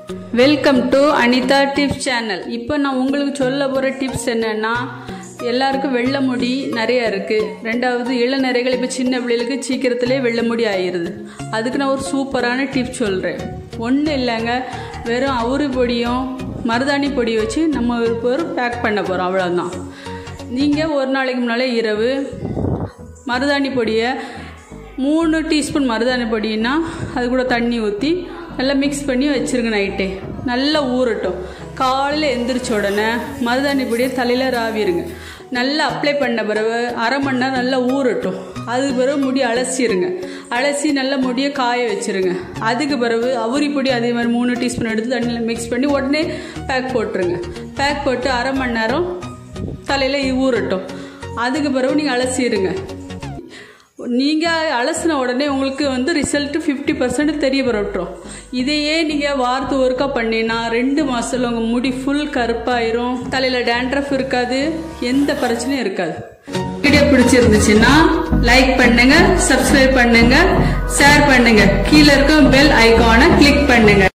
welcome to Anitha tips channel இப்போ நான் உங்களுக்கு சொல்ல போகிற டிப்ஸ் என்னென்னா எல்லாருக்கும் வெள்ளை முடி நிறைய இருக்குது ரெண்டாவது இளநரைகள் இப்போ சின்ன பிள்ளைகளுக்கு சீக்கிரத்திலே வெள்ளை முடி ஆயிடுது அதுக்கு நான் ஒரு சூப்பரான டிப்ஸ் சொல்கிறேன் ஒன்றும் இல்லைங்க வெறும் அவுரி பொடியும் மருதாணி பொடி வச்சு நம்ம இப்போ ஒரு பேக் பண்ண போகிறோம் அவ்வளோதான் நீங்கள் ஒரு நாளைக்கு முன்னாலே இரவு மருதாணி பொடியை மூணு டீஸ்பூன் மருதாணி பொடின்னா அது கூட தண்ணி ஊற்றி நல்லா மிக்ஸ் பண்ணி வச்சுருங்க நைட்டே நல்லா ஊறட்டும் காலையில் எந்திரிச்ச உடனே மருதாணி பொடியை தலையில் ராவிருங்க நல்லா அப்ளை பண்ண பிறகு அரை மணி நேரம் நல்லா ஊறட்டும் அதுக்கு பிறகு முடி அலசிடுங்க அலசி நல்லா முடியை காய வச்சுருங்க அதுக்கு பிறகு அவுரி பொடி அதே மாதிரி மூணு டீஸ்பூன் எடுத்து தண்ணியில் மிக்ஸ் பண்ணி உடனே பேக் போட்டுருங்க பேக் போட்டு அரை மணி நேரம் தலையில் ஊறட்டும் அதுக்கு பிறகு நீங்கள் அலசிடுங்க நீங்கள் அலசின உடனே உங்களுக்கு வந்து ரிசல்ட்டு ஃபிஃப்டி பர்சன்ட் தெரிய வரட்டும் இதையே நீங்கள் வாரத்து ஒருக்கா பண்ணினா ரெண்டு மாதத்தில் உங்கள் முடி ஃபுல் கருப்பாயிரும் தலையில் டேண்ட்ரஃப் இருக்காது எந்த பிரச்சனையும் இருக்காது வீடியோ பிடிச்சிருந்துச்சுன்னா லைக் பண்ணுங்க சப்ஸ்கிரைப் பண்ணுங்க ஷேர் பண்ணுங்க கீழே இருக்க பெல் ஐகானை கிளிக் பண்ணுங்க